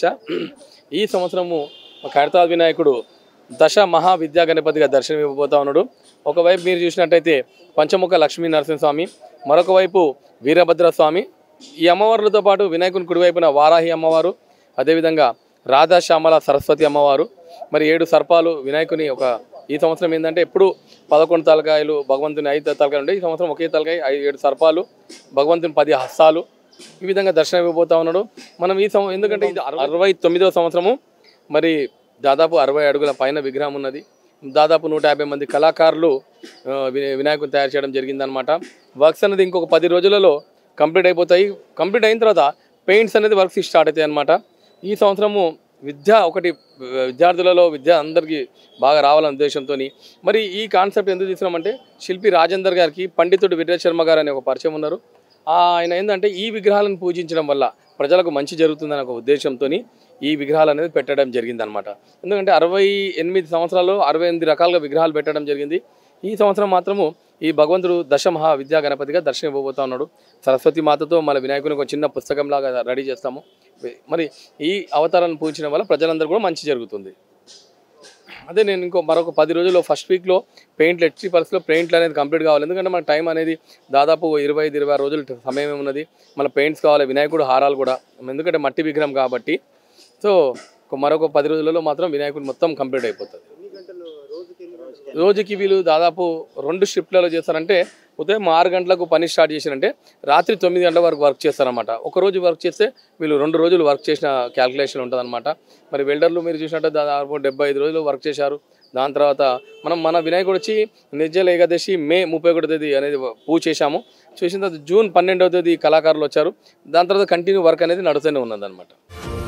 ఆశ ఈ సంవత్సరము ఖైరతాబాద్ వినాయకుడు దశ మహా విద్యా గణపతిగా దర్శనం ఇవ్వబోతా ఉన్నాడు ఒకవైపు మీరు చూసినట్టయితే పంచముఖ లక్ష్మీ నరసింహస్వామి మరొక వైపు వీరభద్ర స్వామి ఈ అమ్మవార్లతో పాటు వినాయకుని కుడివైపున వారాహి అమ్మవారు అదేవిధంగా రాధా శ్యామల సరస్వతి అమ్మవారు మరి ఏడు సర్పాలు వినాయకుని ఒక ఈ సంవత్సరం ఏంటంటే ఎప్పుడు పదకొండు తలకాయలు భగవంతుని ఐదు తలకాయలు ఉంటాయి ఈ సంవత్సరం ఒకే తలకాయ ఐదు ఏడు సర్పాలు భగవంతుని పది హస్తాలు ఈ విధంగా దర్శనం ఇవ్వబోతా ఉన్నాడు మనం ఈ సంవ ఎందుకంటే ఇది అరవై తొమ్మిదవ సంవత్సరము మరి దాదాపు అరవై అడుగుల పైన విగ్రహం ఉన్నది దాదాపు నూట యాభై మంది కళాకారులు ఆ, వి- వినాయకుని తయారు చేయడం జరిగిందనమాట వర్క్స్ అనేది ఇంకొక పది రోజులలో కంప్లీట్ అయిపోతాయి కంప్లీట్ అయిన తర్వాత పెయింట్స్ అనేది వర్క్స్ స్టార్ట్ అవుతాయి అనమాట ఈ సంవత్సరము విద్య ఒకటి ఆ, విద్యార్థులలో విద్య అందరికీ బాగా రావాలనే ఉద్దేశంతో మరి ఈ కాన్సెప్ట్ ఎందుకు తీసుకున్నామంటే శిల్పి రాజేందర్ గారికి పండితుడు విద్యా శర్మ గారు అనే ఒక పరిచయం ఉన్నారు ఆ, ఆయన ఏంటంటే ఈ విగ్రహాలను పూజించడం వల్ల ప్రజలకు మంచి జరుగుతుందనే ఒక ఉద్దేశంతో ఈ విగ్రహాలు అనేది పెట్టడం జరిగిందనమాట ఎందుకంటే అరవై ఎనిమిది సంవత్సరాల్లో అరవై ఎనిమిది రకాలుగా విగ్రహాలు పెట్టడం జరిగింది ఈ సంవత్సరం మాత్రము ఈ భగవంతుడు దశ మహా విద్యా గణపతిగా దర్శనం ఇవ్వబోతా ఉన్నాడు సరస్వతి మాతతో మన వినాయకునికి ఒక చిన్న పుస్తకంలాగా రెడీ చేస్తాము మరి ఈ అవతారాన్ని పూజించడం వల్ల ప్రజలందరూ కూడా మంచి జరుగుతుంది అదే నేను ఇంకో మరొక పది రోజుల్లో ఫస్ట్ వీక్లో పెయింట్లు ఎట్టి పరిస్థితిలో పెయింట్లు అనేది కంప్లీట్ కావాలి ఎందుకంటే మన టైం అనేది దాదాపు ఇరవై ఐదు ఇరవై ఆరు రోజులు సమయం ఉన్నది మన పెయింట్స్ కావాలి వినాయకుడు హారాలు కూడా ఎందుకంటే మట్టి విగ్రహం కాబట్టి సో ఒక మరొక పది రోజులలో మాత్రం వినాయకుడు మొత్తం కంప్లీట్ అయిపోతుంది రోజుకి వీళ్ళు దాదాపు రెండు షిఫ్ట్లలో చేస్తారంటే ఉదయం ఆరు గంటలకు పని స్టార్ట్ చేశారంటే రాత్రి తొమ్మిది గంటల వరకు వర్క్ చేస్తారన్నమాట ఒక రోజు వర్క్ చేస్తే వీళ్ళు రెండు రోజులు వర్క్ చేసిన క్యాల్కులేషన్ ఉంటుందన్నమాట మరి వెల్డర్లు మీరు చూసినట్టు దాదాపు డెబ్బై ఐదు రోజులు వర్క్ చేశారు దాని తర్వాత మనం మన వినాయకుడు వచ్చి నిర్జల ఏకాదశి మే ముప్పై ఒకటో తేదీ అనేది పూజ చేశాము చేసిన తర్వాత జూన్ పన్నెండవ తేదీ కళాకారులు వచ్చారు దాని తర్వాత కంటిన్యూ వర్క్ అనేది నడుస్తూనే ఉన్నదన్నమాట